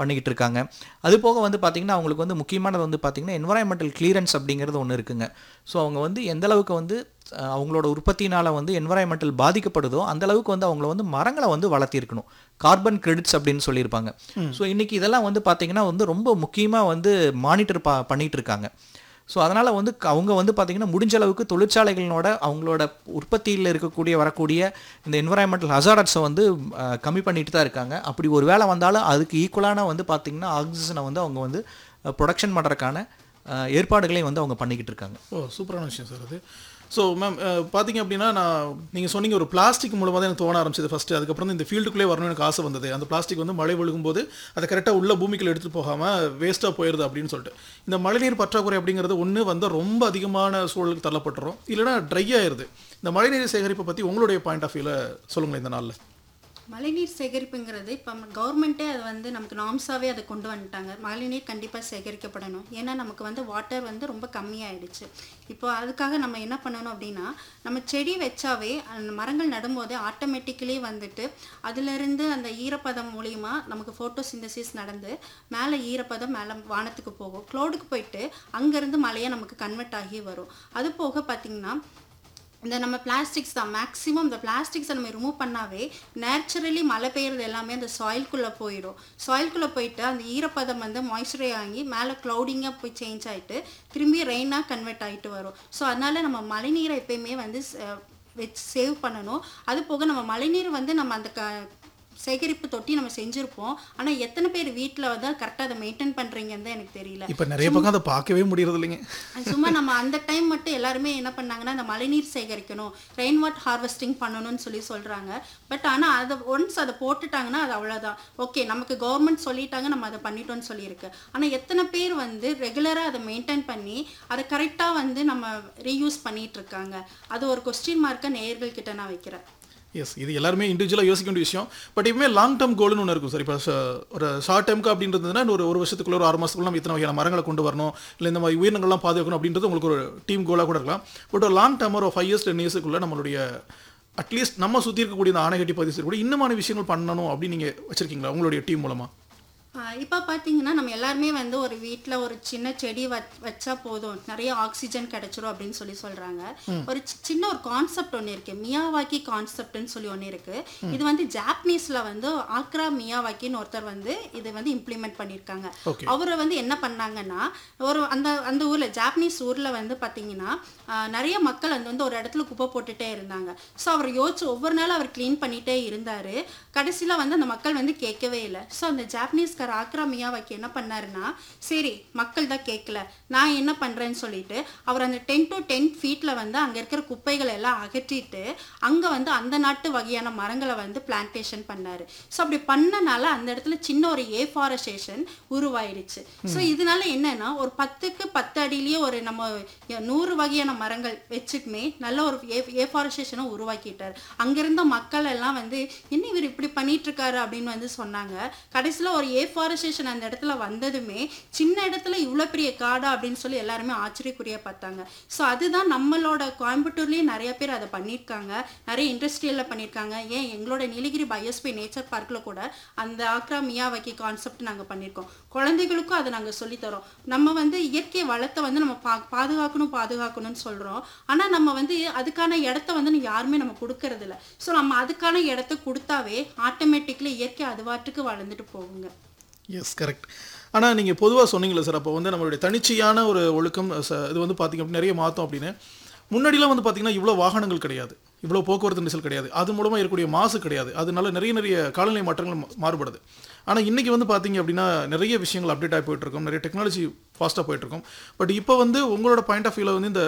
பண்ணிக்கிட்டு இருக்காங்க அது போக வந்து பார்த்திங்கன்னா அவங்களுக்கு வந்து முக்கியமானது வந்து பார்த்திங்கன்னா என்வரான்மெண்டல் கிளியரன்ஸ் அப்படிங்கிறது ஒன்று இருக்குங்க ஸோ அவங்க வந்து எந்த அளவுக்கு வந்து அஹ், அவங்களோட உற்பத்தினால் வந்து என்வரான்மெண்டல் பாதிக்கப்படுதோ அந்த அளவுக்கு வந்து அவங்கள வந்து மரங்களை வந்து வளர்த்திருக்கணும் கார்பன் கிரெடிட்ஸ் அப்படின்னு சொல்லியிருப்பாங்க ஸோ இன்னைக்கு இதெல்லாம் வந்து பார்த்திங்கன்னா வந்து ரொம்ப முக்கியமாக வந்து மானிட்டர் பா பண்ணிட்டு இருக்காங்க ஸோ அதனால் வந்து க- அவங்க வந்து பார்த்திங்கன்னா முடிஞ்ச அளவுக்கு தொழிற்சாலைகளோட அவங்களோட உற்பத்தியில் இருக்கக்கூடிய வரக்கூடிய இந்த என்வரான்மெண்டல் ஹசார்ட்ஸை வந்து அஹ், கம்மி பண்ணிட்டு தான் இருக்காங்க அப்படி ஒரு வேளை வந்தாலும் அதுக்கு ஈக்குவலான வந்து பார்த்திங்கன்னா ஆக்சிஜனை வந்து அவங்க வந்து ப்ரொடக்ஷன் பண்ணுறதுக்கான ஏற்பாடுகளையும் வந்து அவங்க பண்ணிக்கிட்டு இருக்காங்க ஓ சூப்பரான விஷயம் சார் அது ஸோ மேம் பார்த்தீங்க அப்படின்னா நான் நீங்கள் சொன்னீங்க ஒரு பிளாஸ்டிக் மூலமாக தான் எனக்கு தோண ஆரம்பிச்சது ஃபஸ்ட்டு அதுக்கப்புறம் தான் இந்த ஃபீல்டுக்குள்ளே வரணும்னு எனக்கு ஆசை வந்தது அந்த பிளாஸ்டிக் வந்து மழை விழுகும்போது அதை கரெக்டாக உள்ள பூமிக்குள்ள எடுத்துகிட்டு போகாமல் வேஸ்ட்டாக போயிடுது அப்படின்னு சொல்லிட்டு இந்த மழைநீர் பற்றாக்குறை அப்படிங்கிறது ஒன்று வந்து ரொம்ப அதிகமான சூழலுக்கு தள்ளப்பட்டுரும் இல்லைன்னா ட்ரை ஆயிருது இந்த மழைநீர் சேகரிப்பை பற்றி உங்களுடைய பாயிண்ட் ஆஃப் வியூவில் சொல்லுங்களேன் இந்த நாளில் மழைநீர் சேகரிப்புங்கிறது இப்போ கவர்மெண்ட்டே அது வந்து நமக்கு நார்ம்ஸாகவே அதை கொண்டு வந்துட்டாங்க மழைநீர் கண்டிப்பாக சேகரிக்கப்படணும் ஏன்னா நமக்கு வந்து வாட்டர் வந்து ரொம்ப கம்மியாயிடுச்சு இப்போ அதுக்காக நம்ம என்ன பண்ணணும் அப்படின்னா நம்ம செடி வச்சாவே அந்த மரங்கள் நடும்போது ஆட்டோமேட்டிக்கலி வந்துட்டு அதிலிருந்து அந்த ஈரப்பதம் மூலியமா நமக்கு ஃபோட்டோசிந்தசிஸ் நடந்து மேலே ஈரப்பதம் மேலே வானத்துக்கு போகும் க்ளோடுக்கு போயிட்டு அங்கேருந்து மழையாக நமக்கு கன்வெர்ட் ஆகி வரும் அது போக பார்த்தீங்கன்னா இந்த நம்ம பிளாஸ்டிக்ஸ் தான் மேக்ஸிமம் இந்த பிளாஸ்டிக்ஸை நம்ம ரிமூவ் பண்ணாவே நேச்சுரலி மழை பெய்யறது எல்லாமே அந்த சாயில்குள்ளே போயிடும் சாயில்குள்ளே போயிட்டு அந்த ஈரப்பதம் வந்து மாய்ஸ்சரை ஆகி மேலே க்ளௌடிங்காக போய் சேஞ்ச் ஆகிட்டு திரும்பி ரெயினாக கன்வெர்ட் ஆகிட்டு வரும் ஸோ அதனால் நம்ம மழைநீரை எப்பயுமே வந்து ச- வச்சு சேவ் பண்ணணும் அது போக நம்ம மழைநீர் வந்து நம்ம அந்த க சேகரிப்பு தொட்டி நம்ம செஞ்சுருப்போம் ஆனால் எத்தனை பேர் வீட்டில் வந்து கரெக்டாக அதை மெயின்டைன் பண்ணுறீங்கன்னு தான் எனக்கு தெரியல இப்போ நிறைய பக்கம் அதை பார்க்கவே முடியறது இல்லைங்க அது சும்மா நம்ம அந்த டைம் மட்டும் எல்லாருமே என்ன பண்ணாங்கன்னா அந்த மழைநீர் சேகரிக்கணும் ரெயின் வாட்டர் ஹார்வெஸ்டிங் பண்ணணும்னு சொல்லி சொல்றாங்க பட் ஆனா அதை ஒன்ஸ் அதை போட்டுட்டாங்கன்னா அது அவ்வளவுதான் ஓகே நமக்கு கவர்மெண்ட் சொல்லிட்டாங்க நம்ம அதை பண்ணிட்டோம்னு சொல்லியிருக்கு ஆனா எத்தனை பேர் வந்து ரெகுலரா அதை மெயின்டைன் பண்ணி அதை கரெக்டா வந்து நம்ம ரீயூஸ் பண்ணிட்டு இருக்காங்க அது ஒரு கொஸ்டின் மார்க்கை நேயர்கள் கிட்ட நான் வைக்கிறேன் எஸ் இது எல்லாருமே இண்டிவிஜுவலாக யோசிக்க வேண்டிய விஷயம் பட் எப்பவுமே லாங் டேர்ம் கோல்னு ஒன்று இருக்கும் சார் இப்போ ஒரு ஷார்ட் டைமுக்கு அப்படின்றதுனா ஒரு ஒரு வருஷத்துக்குள்ள ஒரு ஆறு மாதத்துக்குள்ள நம்ம இத்தனை வகையான மரங்களை கொண்டு வரணும் இல்லை இந்த மாதிரி உயிரினங்கள்லாம் பாதுகாக்கணும் அப்படின்றது உங்களுக்கு ஒரு டீம் கோலாக கூட இருக்கலாம் பட் ஒரு லாங் டேர்ம் ஒரு ஃபைவ் இயர்ஸ் டென் இயர்ஸுக்குள்ள நம்மளுடைய அட்லீஸ்ட் நம்ம சுற்றி இருக்கக்கூடிய இந்த ஆணைகட்டி பதிவு கூட இன்னமான விஷயங்கள் பண்ணணும் அப்படின்னு நீங்கள் வச்சிருக்கீங்களா உங்களுடைய டீம் மூலமாக ஆஹ் இப்ப பாத்தீங்கன்னா நம்ம எல்லாருமே வந்து ஒரு வீட்ல ஒரு சின்ன செடி வச்- வச்சா போதும் நிறைய ஆக்சிஜன் கிடைச்சிரும் அப்படின்னு சொல்லி சொல்றாங்க ஒரு சி- சின்ன ஒரு கான்செப்ட் ஒன்று இருக்கு மியாவாக்கி கான்செப்ட்னு சொல்லி ஒன்று இருக்கு இது வந்து ஜாப்பனீஸ்ல வந்து ஆக்ரா மியாவாக்கின்னு ஒருத்தர் வந்து இது வந்து இம்ப்ளிமெண்ட் பண்ணியிருக்காங்க Okay. அவரை வந்து என்ன பண்ணாங்கன்னா ஒரு அந்த அந்த ஊர்ல ஜாப்பனீஸ் ஊர்ல வந்து பாத்தீங்கன்னா ஆஹ் நிறைய மக்கள் வந்து வந்து ஒரு இடத்துல குப்பை போட்டுட்டே இருந்தாங்க ஸோ அவர் யோசிச்சு ஒவ்வொரு நாளும் அவர் க்ளீன் பண்ணிட்டே இருந்தாரு கடைசியில வந்து அந்த மக்கள் வந்து கேட்கவே இல்லை ஸோ அந்த ஜாப்பனீஸ்கார் ஆக்ரா மியாவாக்கி என்ன பண்ணாருன்னா சரி மக்கள் தான் கேட்கல நான் என்ன பண்றேன்னு சொல்லிட்டு அவர் அந்த டென் டு டென் ஃபீட்ல வந்து அங்க இருக்கிற குப்பைகளை எல்லாம் அகற்றிட்டு அங்க வந்து அந்த நாட்டு வகையான மரங்களை வந்து பிளான்டேஷன் பண்ணாரு ஸோ அப்படி பண்ணனால அந்த இடத்துல சின்ன ஒரு ஏஃபாரஸ்டேஷன் உருவாயிடுச்சு ஸோ இதனால என்னன்னா ஒரு பத்துக்கு பத்து அடியிலேயே ஒரு நம்ம நூறு வகையான மரங்கள் வச்சுக்குமே நல்ல ஒரு ஏஃபாரஸ்டேஷனை உருவாக்கிட்டார் அங்கிருந்த மக்கள் எல்லாம் வந்து என்ன இவர் இப்படி பண்ணிட்டு இருக்காரு அப்படின்னு வந்து சொன்னாங்க கடைசியில் ஒரு ஏஃபாரஸ்டேஷன் அந்த இடத்துல வந்ததுமே சின்ன இடத்துல இவ்வளோ பெரிய காடா அப்படின்னு சொல்லி எல்லாருமே ஆச்சரியக்குரிய பார்த்தாங்க ஸோ அதுதான் நம்மளோட கோயம்புத்தூர்லேயே நிறைய பேர் அதை பண்ணியிருக்காங்க நிறைய இண்டஸ்ட்ரியலில் பண்ணியிருக்காங்க ஏன் எங்களோட நீலகிரி பயோஸ்பை நேச்சர் பார்க்கில் கூட அந்த ஆக்ரா மியாவாக்கி கான்செப்ட் நாங்கள் பண்ணியிருக்கோம் குழந்தைகளுக்கும் அதை நாங்கள் சொல்லித்தரோம் நம்ம வந்து இயற்கை வளத்தை வந்து நம்ம பா பாதுகாக்கணும் பாதுகாக்கணும்னு சொல்கிறோம் ஆனால் நம்ம வந்து அதுக்கான இடத்த வந்து யாருமே நம்ம கொடுக்கறது இல்ல ஸோ நம்ம அதுக்கான இடத்த கொடுத்தாவே ஆட்டோமேட்டிக்லி இயற்கை அதுவாட்டுக்கு வளர்ந்துட்டு போகுங்க எஸ் கரெக்ட் ஆனால் நீங்கள் பொதுவாக சொன்னீங்களே சார் அப்போ வந்து நம்மளுடைய தனிச்சையான ஒரு ஒழுக்கம் ச- இது வந்து பார்த்திங்க அப்படின்னா நிறைய மாற்றோம் அப்படின்னு முன்னாடிலாம் வந்து பார்த்திங்கன்னா இவ்வளோ வாகனங்கள் கிடையாது இவ்வளோ போக்குவரத்து நெரிசல் கிடையாது அது மூலமாக இருக்கக்கூடிய மாசு கிடையாது அதனால நிறைய நிறைய காலநிலை மாற்றங்கள் மா- மாறுபடுது ஆனால் இன்றைக்கி வந்து பார்த்தீங்க அப்படின்னா நிறைய விஷயங்கள் அப்டேட் ஆகி போயிட்டுருக்கோம் நிறைய டெக்னாலஜி ஃபாஸ்ட்டாக போயிட்டுருக்கோம் பட் இப்போ வந்து உங்களோட பாயிண்ட் ஆஃப் வியூவில் வந்து இந்த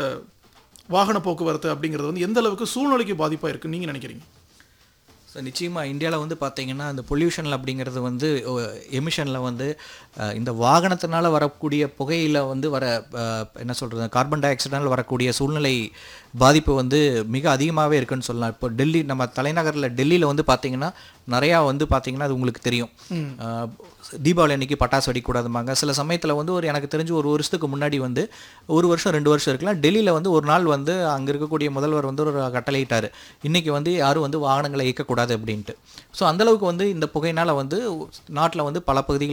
வாகன போக்குவரத்து அப்படிங்கிறது வந்து எந்த அளவுக்கு சூழ்நிலைக்கு பாதிப்பாக இருக்குன்னு நீங்கள் நினைக்கிறீங்க ஸோ நிச்சயமாக இந்தியாவில் வந்து பார்த்தீங்கன்னா இந்த பொல்யூஷனில் அப்படிங்கிறது வந்து எமிஷனில் வந்து அஹ், இந்த வாகனத்தினால வரக்கூடிய புகையில் வந்து வர அஹ், என்ன சொல்கிறது கார்பன் டை ஆக்சைடால் வரக்கூடிய சூழ்நிலை பாதிப்பு வந்து மிக அதிகமாகவே இருக்குன்னு சொல்லலாம் இப்போ டெல்லி நம்ம தலைநகரில் டெல்லியில் வந்து பார்த்தீங்கன்னா நிறையா வந்து பார்த்தீங்கன்னா அது உங்களுக்கு தெரியும் அஹ், தீபாவளி அன்னைக்கு பட்டாசு வெடிக்கூடாதுமாங்க சில சமயத்தில் வந்து ஒரு எனக்கு தெரிஞ்சு ஒரு வருஷத்துக்கு முன்னாடி வந்து ஒரு வருஷம் ரெண்டு வருஷம் இருக்கலாம் டெல்லியில் வந்து ஒரு நாள் வந்து அங்கே இருக்கக்கூடிய முதல்வர் வந்து ஒரு கட்டளையிட்டார் இன்னைக்கு வந்து யாரும் வந்து வாகனங்களை இயக்கக்கூடாது அப்படின்ட்டு ஸோ அந்தளவுக்கு வந்து இந்த புகையினால் வந்து நாட்டில் வந்து பல பகுதிகள்